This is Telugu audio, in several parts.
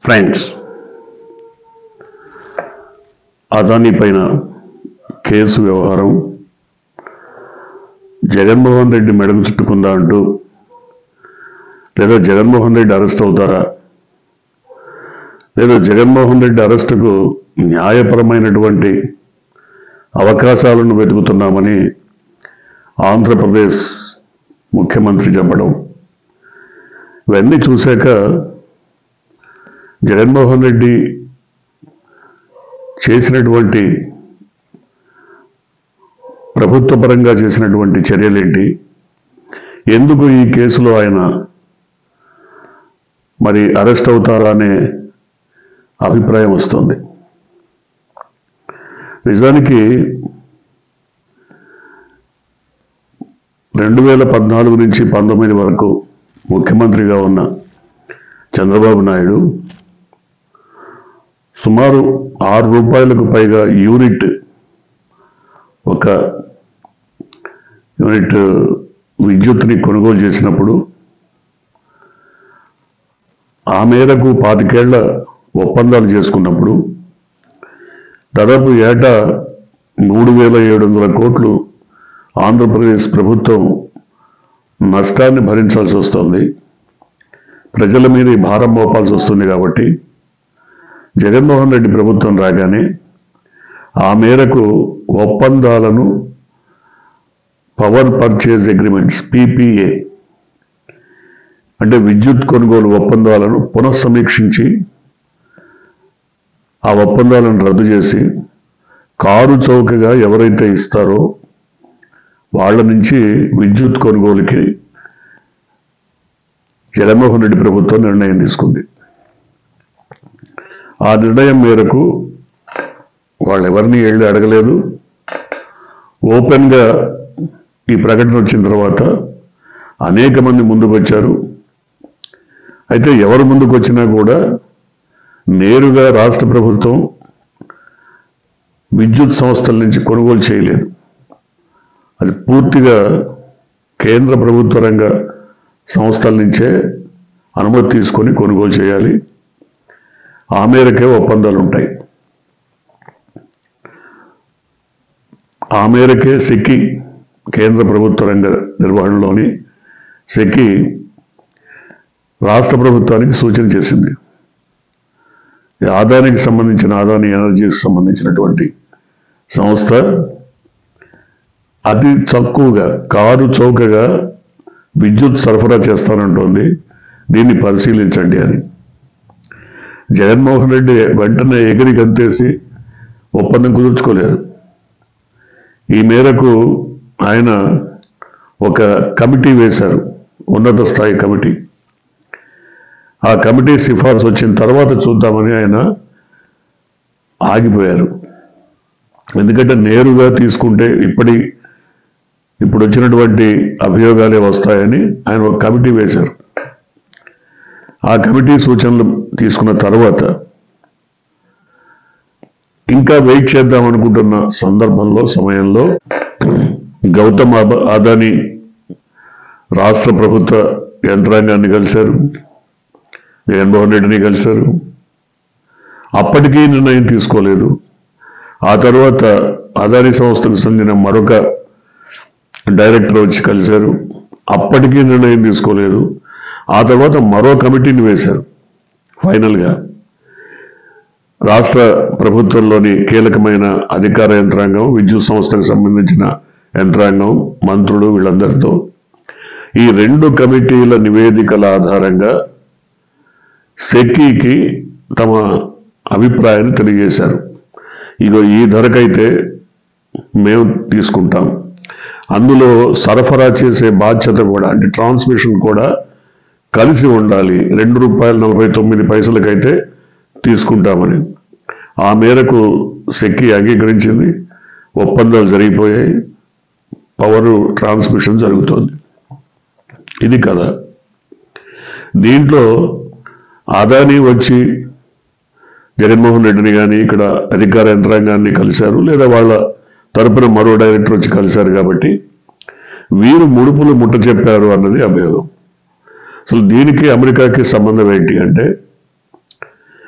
ఫ్రెండ్స్ అదానీ పైన కేసు వ్యవహారం జగన్మోహన్ రెడ్డి మెడకు చుట్టుకుందా అంటూ లేదా జగన్మోహన్ రెడ్డి అరెస్ట్ అవుతారా లేదా జగన్మోహన్ రెడ్డి అరెస్టుకు న్యాయపరమైనటువంటి అవకాశాలను వెతుకుతున్నామని ఆంధ్రప్రదేశ్ ముఖ్యమంత్రి చెప్పడం ఇవన్నీ చూశాక జగన్మోహన్ రెడ్డి చేసినటువంటి ప్రభుత్వ పరంగా చేసినటువంటి చర్యలేంటి ఎందుకు ఈ కేసులో ఆయన మరి అరెస్ట్ అవుతారా అనే అభిప్రాయం వస్తుంది నిజానికి రెండు వేల పద్నాలుగు నుంచి పంతొమ్మిది వరకు ముఖ్యమంత్రిగా ఉన్న చంద్రబాబు నాయుడు సుమారు ఆరు రూపాయలకు పైగా యూనిట్ ఒక యూనిట్ విద్యుత్ని కొనుగోలు చేసినప్పుడు ఆ మేరకు పాతికేళ్ల ఒప్పందాలు చేసుకున్నప్పుడు దాదాపు ఏటా మూడు వేల ఏడు వందల కోట్లు ఆంధ్రప్రదేశ్ ప్రభుత్వం నష్టాన్ని భరించాల్సి వస్తుంది ప్రజల మీద ఈ భారం మోపాల్సి వస్తుంది కాబట్టి జగన్మోహన్ రెడ్డి ప్రభుత్వం రాగానే ఆ మేరకు ఒప్పందాలను పవర్ పర్చేజ్ అగ్రిమెంట్స్ పీపీఏ అంటే విద్యుత్ కొనుగోలు ఒప్పందాలను పునఃసమీక్షించి ఆ ఒప్పందాలను రద్దు చేసి కారు చౌకగా ఎవరైతే ఇస్తారో వాళ్ళ నుంచి విద్యుత్ కొనుగోలుకి జగన్మోహన్ రెడ్డి ప్రభుత్వం నిర్ణయం తీసుకుంది ఆ నిర్ణయం మేరకు వాళ్ళు ఎవరిని వెళ్ళి అడగలేదు ఓపెన్గా ఈ ప్రకటన వచ్చిన తర్వాత అనేక మంది ముందుకు వచ్చారు అయితే ఎవరు ముందుకు వచ్చినా కూడా నేరుగా రాష్ట్ర ప్రభుత్వం విద్యుత్ సంస్థల నుంచి కొనుగోలు చేయలేదు అది పూర్తిగా కేంద్ర ప్రభుత్వ రంగ సంస్థల నుంచే అనుమతి తీసుకొని కొనుగోలు చేయాలి ఆ మేరకే ఒప్పందాలు ఉంటాయి ఆ మేరకే సెక్కి కేంద్ర ప్రభుత్వ రంగ నిర్వహణలోని సెక్కి రాష్ట్ర ప్రభుత్వానికి సూచన చేసింది ఈ ఆదానికి సంబంధించిన ఆదాని ఎనర్జీకి సంబంధించినటువంటి సంస్థ అతి తక్కువగా కారు చౌకగా విద్యుత్ సరఫరా చేస్తానంటోంది దీన్ని పరిశీలించండి అని జగన్మోహన్ రెడ్డి వెంటనే ఎగిరి గంతేసి ఒప్పందం కుదుర్చుకోలేరు ఈ మేరకు ఆయన ఒక కమిటీ వేశారు ఉన్నత స్థాయి కమిటీ ఆ కమిటీ సిఫార్సు వచ్చిన తర్వాత చూద్దామని ఆయన ఆగిపోయారు ఎందుకంటే నేరుగా తీసుకుంటే ఇప్పటి ఇప్పుడు వచ్చినటువంటి అభియోగాలే వస్తాయని ఆయన ఒక కమిటీ వేశారు ఆ కమిటీ సూచనలు తీసుకున్న తర్వాత ఇంకా వెయిట్ చేద్దాం అనుకుంటున్న సందర్భంలో సమయంలో గౌతమ్ అబ- అదానీ రాష్ట్ర ప్రభుత్వ యంత్రాంగాన్ని కలిశారు జగన్మోహన్ రెడ్డిని కలిశారు అప్పటికీ నిర్ణయం తీసుకోలేదు ఆ తర్వాత అదానీ సంస్థకు చెందిన మరొక డైరెక్టర్ వచ్చి కలిశారు అప్పటికీ నిర్ణయం తీసుకోలేదు ఆ తర్వాత మరో కమిటీని వేశారు ఫైనల్గా రాష్ట్ర ప్రభుత్వంలోని కీలకమైన అధికార యంత్రాంగం విద్యుత్ సంస్థకు సంబంధించిన యంత్రాంగం మంత్రులు వీళ్ళందరితో ఈ రెండు కమిటీల నివేదికల ఆధారంగా సెకీకి తమ అభిప్రాయాన్ని తెలియజేశారు ఇగో ఈ ధరకైతే మేము తీసుకుంటాం అందులో సరఫరా చేసే బాధ్యత కూడా అంటే ట్రాన్స్మిషన్ కూడా కలిసి ఉండాలి రెండు రూపాయల నలభై తొమ్మిది పైసలకైతే తీసుకుంటామని ఆ మేరకు సెక్కి అంగీకరించింది ఒప్పందాలు జరిగిపోయాయి పవర్ ట్రాన్స్మిషన్ జరుగుతోంది ఇది కదా దీంట్లో అదానీ వచ్చి జగన్మోహన్ రెడ్డిని కానీ ఇక్కడ అధికార యంత్రాంగాన్ని కలిశారు లేదా వాళ్ళ తరపున మరో డైరెక్టర్ వచ్చి కలిశారు కాబట్టి వీరు ముడుపులు ముట్ట చెప్పారు అన్నది అభియోగం అసలు దీనికి అమెరికాకి సంబంధం ఏంటి అంటే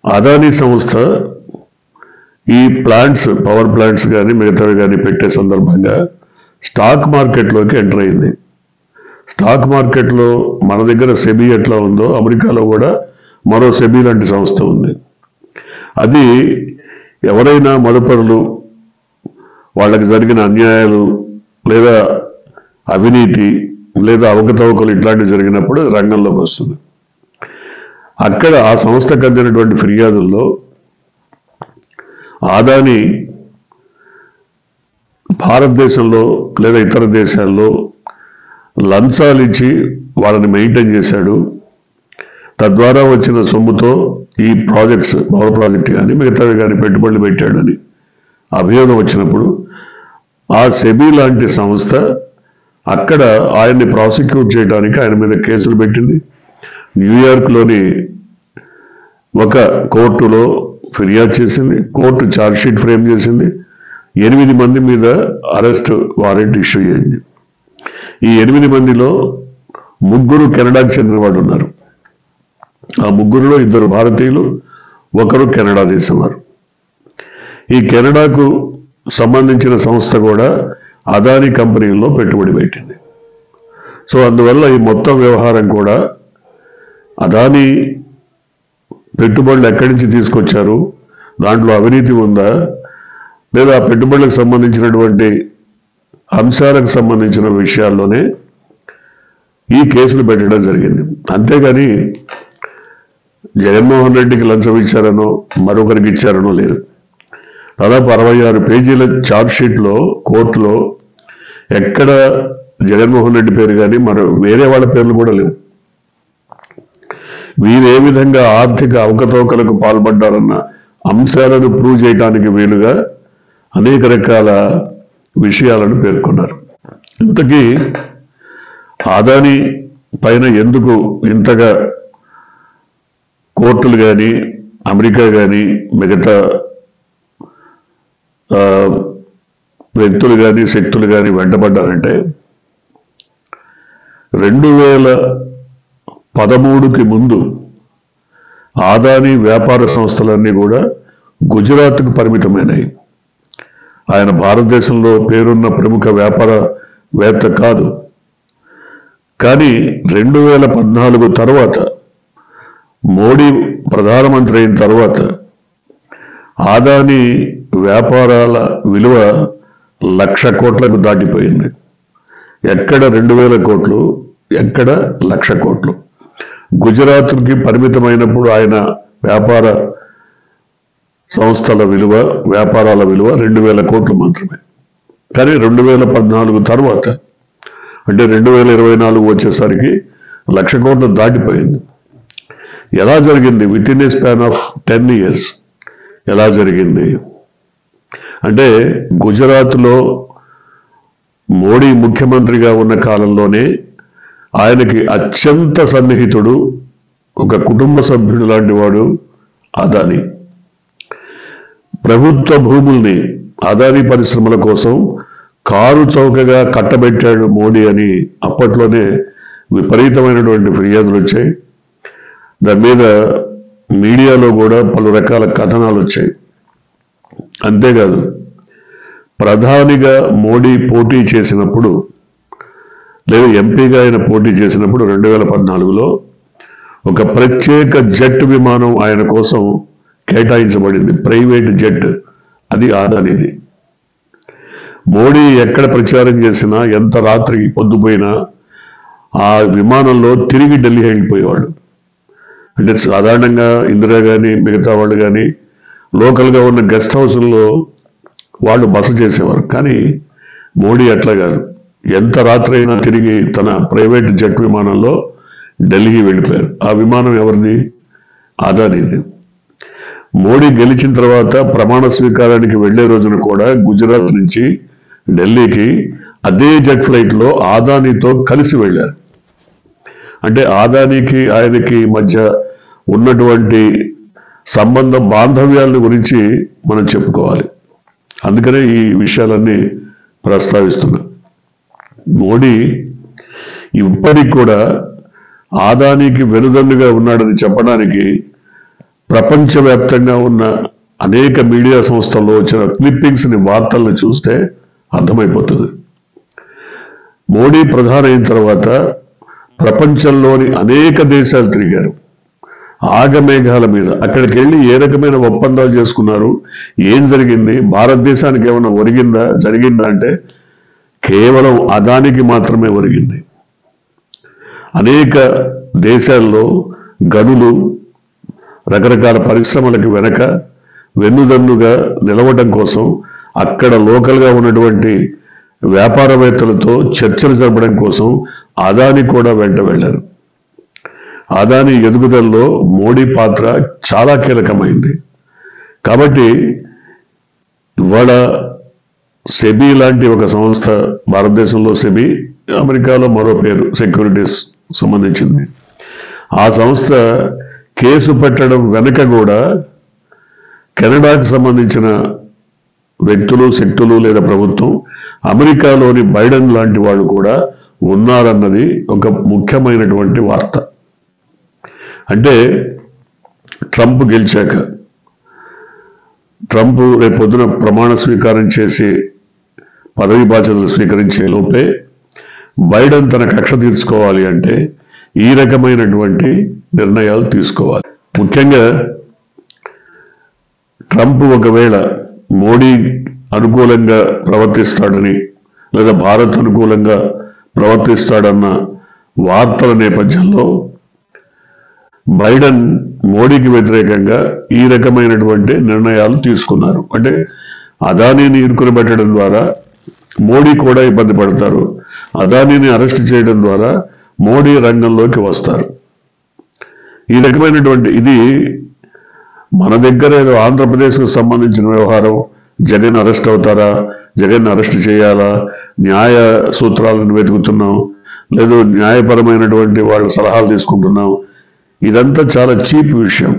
అదానీ సంస్థ ఈ ప్లాంట్స్ పవర్ ప్లాంట్స్ కానీ మిగతావి కానీ పెట్టే సందర్భంగా స్టాక్ మార్కెట్లోకి ఎంటర్ అయింది స్టాక్ మార్కెట్లో మన దగ్గర సెబీ ఎట్లా ఉందో అమెరికాలో కూడా మరో సెబీ లాంటి సంస్థ ఉంది అది ఎవరైనా మదుపరులు వాళ్ళకి జరిగిన అన్యాయాలు లేదా అవినీతి లేదా అవకతవకలు ఇట్లాంటివి జరిగినప్పుడు అది రంగంలోకి వస్తుంది అక్కడ ఆ సంస్థకు అందినటువంటి ఫిర్యాదుల్లో ఆదాని భారతదేశంలో లేదా ఇతర దేశాల్లో లంచాలు ఇచ్చి వాళ్ళని మెయింటైన్ చేశాడు తద్వారా వచ్చిన సొమ్ముతో ఈ ప్రాజెక్ట్స్ పవర్ ప్రాజెక్ట్ కానీ మిగతావి కానీ పెట్టుబడులు పెట్టాడని అభియోగం వచ్చినప్పుడు ఆ సెబీ లాంటి సంస్థ అక్కడ ఆయన్ని ప్రాసిక్యూట్ చేయడానికి ఆయన మీద కేసులు పెట్టింది న్యూయార్క్లోని ఒక కోర్టులో ఫిర్యాదు చేసింది కోర్టు ఛార్జ్షీట్ ఫ్రేమ్ చేసింది ఎనిమిది మంది మీద అరెస్ట్ వారెంట్ ఇష్యూ అయింది ఈ ఎనిమిది మందిలో ముగ్గురు కెనడాకు చెందిన వాళ్ళు ఉన్నారు ఆ ముగ్గురులో ఇద్దరు భారతీయులు ఒకరు కెనడా దేశం వారు ఈ కెనడాకు సంబంధించిన సంస్థ కూడా అదాని కంపెనీల్లో పెట్టుబడి పెట్టింది సో అందువల్ల ఈ మొత్తం వ్యవహారం కూడా అదాని పెట్టుబడులు ఎక్కడి నుంచి తీసుకొచ్చారు దాంట్లో అవినీతి ఉందా లేదా ఆ పెట్టుబడులకు సంబంధించినటువంటి అంశాలకు సంబంధించిన విషయాల్లోనే ఈ కేసులు పెట్టడం జరిగింది అంతేగాని జగన్మోహన్ రెడ్డికి లంచం ఇచ్చారనో మరొకరికి ఇచ్చారనో లేదు దాదాపు అరవై ఆరు పేజీల ఛార్జ్ షీట్లో కోర్టులో ఎక్కడ జగన్మోహన్ రెడ్డి పేరు కానీ మరో వేరే వాళ్ళ పేర్లు కూడా లేవు వీరు ఏ విధంగా ఆర్థిక అవకతవకలకు పాల్పడ్డారన్న అంశాలను ప్రూవ్ చేయడానికి వీలుగా అనేక రకాల విషయాలను పేర్కొన్నారు ఇంతకీ ఆదాని పైన ఎందుకు ఇంతగా కోర్టులు కానీ అమెరికా కానీ మిగతా ఆ, వ్యక్తులు కానీ శక్తులు కానీ వెంటబడ్డారంటే రెండు వేల పదమూడుకి ముందు ఆదాని వ్యాపార సంస్థలన్నీ కూడా గుజరాత్కు పరిమితమైనవి ఆయన భారతదేశంలో పేరున్న ప్రముఖ వ్యాపారవేత్త కాదు కానీ రెండు వేల పద్నాలుగు తర్వాత మోడీ ప్రధానమంత్రి అయిన తర్వాత ఆదాని వ్యాపారాల విలువ లక్ష కోట్లకు దాటిపోయింది ఎక్కడ రెండు వేల కోట్లు ఎక్కడ లక్ష కోట్లు గుజరాత్కి పరిమితమైనప్పుడు ఆయన వ్యాపార సంస్థల విలువ వ్యాపారాల విలువ రెండు వేల కోట్లు మాత్రమే కానీ రెండు వేల పద్నాలుగు తర్వాత అంటే రెండు వేల ఇరవై నాలుగు వచ్చేసరికి లక్ష కోట్లు దాటిపోయింది ఎలా జరిగింది with in a span of ten years ఎలా జరిగింది అంటే గుజరాత్లో మోడీ ముఖ్యమంత్రిగా ఉన్న కాలంలోనే ఆయనకి అత్యంత సన్నిహితుడు ఒక కుటుంబ సభ్యుడు లాంటి వాడు అదాని ప్రభుత్వ భూముల్ని అదాని పరిశ్రమల కోసం కారు చౌకగా కట్టబెట్టాడు మోడీ అని అప్పట్లోనే విపరీతమైనటువంటి ఫిర్యాదులు వచ్చాయి దాని మీద మీడియాలో కూడా పలు రకాల కథనాలు వచ్చాయి అంతేకాదు ప్రధానిగా మోడీ పోటీ చేసినప్పుడు లేదా ఎంపీగా ఆయన పోటీ చేసినప్పుడు రెండు వేల పద్నాలుగులో ఒక ప్రత్యేక జెట్ విమానం ఆయన కోసం కేటాయించబడింది ప్రైవేట్ జెట్ అది ఆదానిది మోడీ ఎక్కడ ప్రచారం చేసినా ఎంత రాత్రికి పొద్దుపోయినా ఆ విమానంలో తిరిగి ఢిల్లీ వెళ్ళిపోయేవాడు అంటే సాధారణంగా ఇందిరా కానీ మిగతా వాళ్ళు కానీ లోకల్గా ఉన్న గెస్ట్ హౌసుల్లో వాళ్ళు బస చేసేవారు కానీ మోడీ అట్లా కాదు ఎంత రాత్రి అయినా తిరిగి తన ప్రైవేట్ జెట్ విమానంలో ఢిల్లీకి వెళ్ళిపోయారు ఆ విమానం ఎవరిది ఆదానిది మోడీ గెలిచిన తర్వాత ప్రమాణ స్వీకారానికి వెళ్లే రోజున కూడా గుజరాత్ నుంచి ఢిల్లీకి అదే జెట్ ఫ్లైట్ లో ఆదానితో కలిసి వెళ్ళారు అంటే ఆదానికి ఆయనకి మధ్య ఉన్నటువంటి సంబంధ బాంధవ్యాల గురించి మనం చెప్పుకోవాలి అందుకనే ఈ విషయాలన్నీ ప్రస్తావిస్తున్నా మోడీ ఇప్పటికి కూడా ఆదానికి వెనుదన్నుగా ఉన్నాడని చెప్పడానికి ప్రపంచవ్యాప్తంగా ఉన్న అనేక మీడియా సంస్థల్లో వచ్చిన క్లిప్పింగ్స్ ని వార్తల్ని చూస్తే అర్థమైపోతుంది మోడీ ప్రధాని అయిన తర్వాత ప్రపంచంలోని అనేక దేశాలు తిరిగారు ఆగమేఘాల మీద అక్కడికి వెళ్ళి ఏ రకమైన ఒప్పందాలు చేసుకున్నారు ఏం జరిగింది భారతదేశానికి ఏమైనా ఒరిగిందా జరిగిందా అంటే కేవలం అదానికి మాత్రమే ఒరిగింది అనేక దేశాల్లో గనులు రకరకాల పరిశ్రమలకు వెనక వెన్నుదన్నుగా నిలవడం కోసం అక్కడ లోకల్గా ఉన్నటువంటి వ్యాపారవేత్తలతో చర్చలు జరపడం కోసం అదాని కూడా వెంట వెళ్ళారు అదాని ఎదుగుదలలో మోడీ పాత్ర చాలా కీలకమైంది కాబట్టి ఇవాళ సెబీ లాంటి ఒక సంస్థ భారతదేశంలో సెబీ అమెరికాలో మరో పేరు సెక్యూరిటీస్ సంబంధించింది ఆ సంస్థ కేసు పెట్టడం వెనక కూడా కెనడాకు సంబంధించిన వ్యక్తులు శక్తులు లేదా ప్రభుత్వం అమెరికాలోని బైడెన్ లాంటి వాళ్ళు కూడా ఉన్నారన్నది ఒక ముఖ్యమైనటువంటి వార్త అంటే ట్రంప్ గెలిచాక ట్రంప్ రేపు పొద్దున ప్రమాణ స్వీకారం చేసి పదవి బాధ్యతలు స్వీకరించే లోపే బైడెన్ తన కక్ష తీర్చుకోవాలి అంటే ఈ రకమైనటువంటి నిర్ణయాలు తీసుకోవాలి ముఖ్యంగా ట్రంప్ ఒకవేళ మోడీ అనుకూలంగా ప్రవర్తిస్తాడని లేదా భారత్ అనుకూలంగా ప్రవర్తిస్తాడన్న వార్తల నేపథ్యంలో బైడెన్ మోడీకి వ్యతిరేకంగా ఈ రకమైనటువంటి నిర్ణయాలు తీసుకున్నారు అంటే అదానీని ఇరుకుని పెట్టడం ద్వారా మోడీ కూడా ఇబ్బంది పడతారు అదానీని అరెస్ట్ చేయడం ద్వారా మోడీ రంగంలోకి వస్తారు ఈ రకమైనటువంటి ఇది మన దగ్గర ఏదో ఆంధ్రప్రదేశ్కు సంబంధించిన వ్యవహారం జగన్ అరెస్ట్ అవుతారా జగన్ అరెస్ట్ చేయాలా న్యాయ సూత్రాలను వెతుకుతున్నాం లేదు న్యాయపరమైనటువంటి వాళ్ళ సలహాలు తీసుకుంటున్నాం ఇదంతా చాలా చీప్ విషయం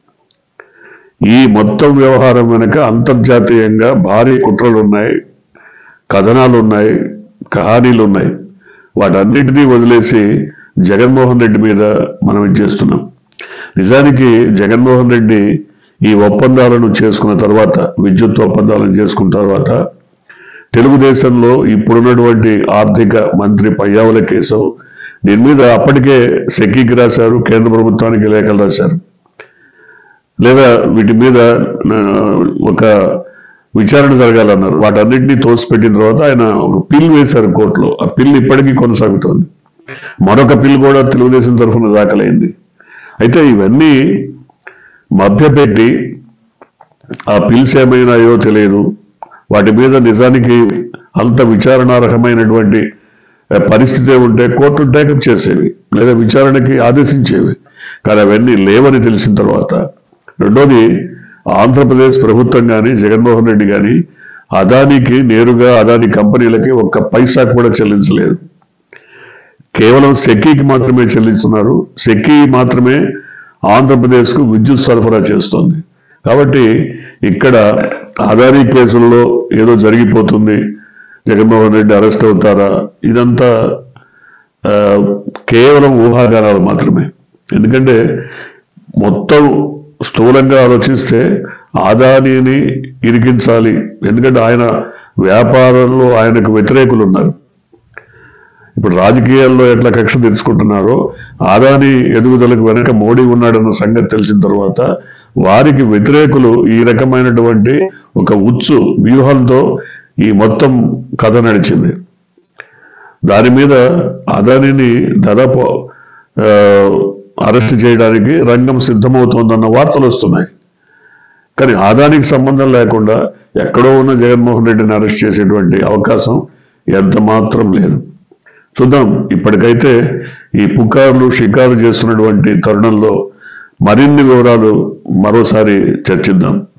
ఈ మొత్తం వ్యవహారం వెనుక అంతర్జాతీయంగా భారీ కుట్రలు ఉన్నాయి కథనాలు ఉన్నాయి కహానీలు ఉన్నాయి వాటన్నిటినీ వదిలేసి జగన్మోహన్ రెడ్డి మీద మనం ఇది చేస్తున్నాం నిజానికి జగన్మోహన్ రెడ్డి ఈ ఒప్పందాలను చేసుకున్న తర్వాత విద్యుత్ ఒప్పందాలను చేసుకున్న తర్వాత తెలుగుదేశంలో ఇప్పుడున్నటువంటి ఆర్థిక మంత్రి పయ్యావుల కేశవ్ దీని మీద అప్పటికే సెకీకి రాశారు కేంద్ర ప్రభుత్వానికి లేఖలు రాశారు లేదా వీటి మీద ఆ, ఒక విచారణ జరగాలన్నారు వాటన్నిటినీ తోసిపెట్టిన తర్వాత ఆయన ఒక పిల్ వేశారు కోర్టులో ఆ పిల్ ఇప్పటికీ కొనసాగుతోంది మరొక పిల్ కూడా తెలుగుదేశం తరఫున దాఖలైంది అయితే ఇవన్నీ మభ్యపెట్టి ఆ పిల్స్ ఏమైనాయో తెలియదు వాటి మీద నిజానికి అంత విచారణార్హమైనటువంటి ఆ, పరిస్థితి ఉంటే కోర్టు టేకప్ చేసేవి లేదా విచారణకి ఆదేశించేవి కానీ అవన్నీ లేవని తెలిసిన తర్వాత రెండోది ఆంధ్రప్రదేశ్ ప్రభుత్వం కానీ జగన్మోహన్ రెడ్డి కానీ అదానికి నేరుగా అదాని కంపెనీలకి ఒక్క పైసా కూడా చెల్లించలేదు కేవలం సెక్కీకి మాత్రమే చెల్లిస్తున్నారు సెక్కీ మాత్రమే ఆంధ్రప్రదేశ్కు విద్యుత్ సరఫరా చేస్తోంది కాబట్టి ఇక్కడ అదానీ కేసుల్లో ఏదో జరిగిపోతుంది జగన్మోహన్ రెడ్డి అరెస్ట్ అవుతారా ఇదంతా ఆ, కేవలం ఊహాగానాలు మాత్రమే ఎందుకంటే మొత్తం స్థూలంగా ఆలోచిస్తే ఆదానీని ఇరికించాలి ఎందుకంటే ఆయన వ్యాపారంలో ఆయనకు వ్యతిరేకులు ఉన్నారు ఇప్పుడు రాజకీయాల్లో ఎట్లా కక్ష తెచ్చుకుంటున్నారో ఆదాని ఎదుగుదలకు వెనక మోడీ ఉన్నాడన్న సంగతి తెలిసిన తర్వాత వారికి వ్యతిరేకులు ఈ రకమైనటువంటి ఒక ఉచ్చు వ్యూహంతో ఈ మొత్తం కథ నడిచింది దాని మీద అదానిని దాదాపు ఆ, అరెస్ట్ చేయడానికి రంగం సిద్ధమవుతోందన్న వార్తలు వస్తున్నాయి కానీ ఆదానికి సంబంధం లేకుండా ఎక్కడో ఉన్న జగన్మోహన్ రెడ్డిని అరెస్ట్ చేసేటువంటి అవకాశం ఎంత మాత్రం లేదు చూద్దాం ఇప్పటికైతే ఈ పుకార్లు షికారు చేస్తున్నటువంటి తరుణంలో మరిన్ని వివరాలు మరోసారి చర్చిద్దాం